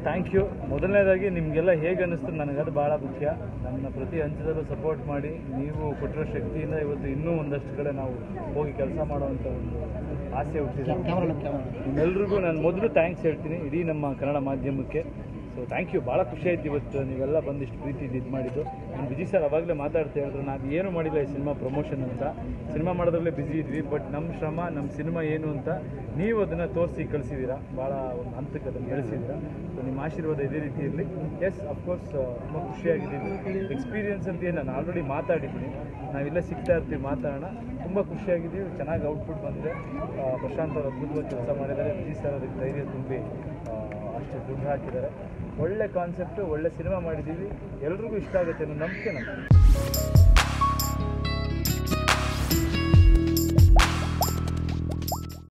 thank you ಮೊದಲನೇದಾಗಿ ನಿಮಗೆಲ್ಲ ಹೇಗೆ ಅನ್ನಿಸ್ತು ನನಗದು ಭಾಳ ಮುಖ್ಯ ನನ್ನ ಪ್ರತಿ ಹಂತದಲ್ಲೂ ಸಪೋರ್ಟ್ ಮಾಡಿ ನೀವು ಕೊಟ್ಟಿರೋ ಶಕ್ತಿಯಿಂದ ಇವತ್ತು ಇನ್ನೂ ಒಂದಷ್ಟು ಕಡೆ ನಾವು ಹೋಗಿ ಕೆಲಸ ಮಾಡೋವಂಥ ಒಂದು ಆಸೆ ಹುಟ್ಟಿದೆ ನಿಮ್ಮೆಲ್ರಿಗೂ ನಾನು ಮೊದಲು ಥ್ಯಾಂಕ್ಸ್ ಹೇಳ್ತೀನಿ ಇಡೀ ನಮ್ಮ ಕನ್ನಡ ಮಾಧ್ಯಮಕ್ಕೆ ಸೊ ಥ್ಯಾಂಕ್ ಯು ಭಾಳ ಖುಷಿ ಆಯ್ತು ಇವತ್ತು ನೀವೆಲ್ಲ ಬಂದಿಷ್ಟು ಪ್ರೀತಿ ಇದು ಮಾಡಿದ್ದು ನಾನು ವಿಜಯ್ ಸರ್ ಅವಾಗಲೇ ಮಾತಾಡ್ತಾ ಹೇಳಿದ್ರು ನಾವು ಏನು ಮಾಡಿಲ್ಲ ಈ ಸಿನಿಮಾ ಪ್ರಮೋಷನ್ ಅಂತ ಸಿನಿಮಾ ಮಾಡೋದ್ರಲ್ಲೇ ಬ್ಯುಸಿ ಇದ್ವಿ ಬಟ್ ನಮ್ಮ ಶ್ರಮ ನಮ್ಮ ಸಿನಿಮಾ ಏನು ಅಂತ ನೀವು ಅದನ್ನು ತೋರಿಸಿ ಕಳಿಸಿದ್ದೀರಾ ಭಾಳ ಒಂದು ಹಂತಕ್ಕೆ ಅದನ್ನು ಬೆಳೆಸಿದ್ದೀರಾ ಸೊ ನಿಮ್ಮ ಆಶೀರ್ವಾದ ಇದೇ ರೀತಿ ಇರಲಿ ಎಸ್ ಅಫ್ಕೋರ್ಸ್ ತುಂಬ ಖುಷಿಯಾಗಿದ್ದೀನಿ ಎಕ್ಸ್ಪೀರಿಯನ್ಸ್ ಅಂತ ಏನು ನಾನು ಆಲ್ರೆಡಿ ಮಾತಾಡಿದ್ದೀನಿ ನಾವಿಲ್ಲ ಸಿಗ್ತಾ ಇರ್ತೀವಿ ಮಾತಾಡೋಣ ತುಂಬ ಖುಷಿಯಾಗಿದ್ದೀವಿ ಚೆನ್ನಾಗಿ ಔಟ್ಪುಟ್ ಬಂದಿದೆ ಆ, ಪ್ರಶಾಂತ್ ಅವರು ಅದ್ಭುತವಾಗಿ ಕೆಲಸ ಮಾಡಿದ್ದಾರೆ ವಿಜಯ್ ಸರ್ ಅದಕ್ಕೆ ಧೈರ್ಯ ತುಂಬಿ ಆ, ಅಷ್ಟು ದುಡ್ಡು ಹಾಕಿದ್ದಾರೆ ಒಳ್ಳೆ ಕಾನ್ಸೆಪ್ಟು ಒಳ್ಳೆ ಸಿನಿಮಾ ಮಾಡಿದ್ದೀವಿ ಎಲ್ರಿಗೂ ಇಷ್ಟ ಆಗುತ್ತೆ ಅನ್ನೋ ನಂಬಿಕೆ ನಮಗೆ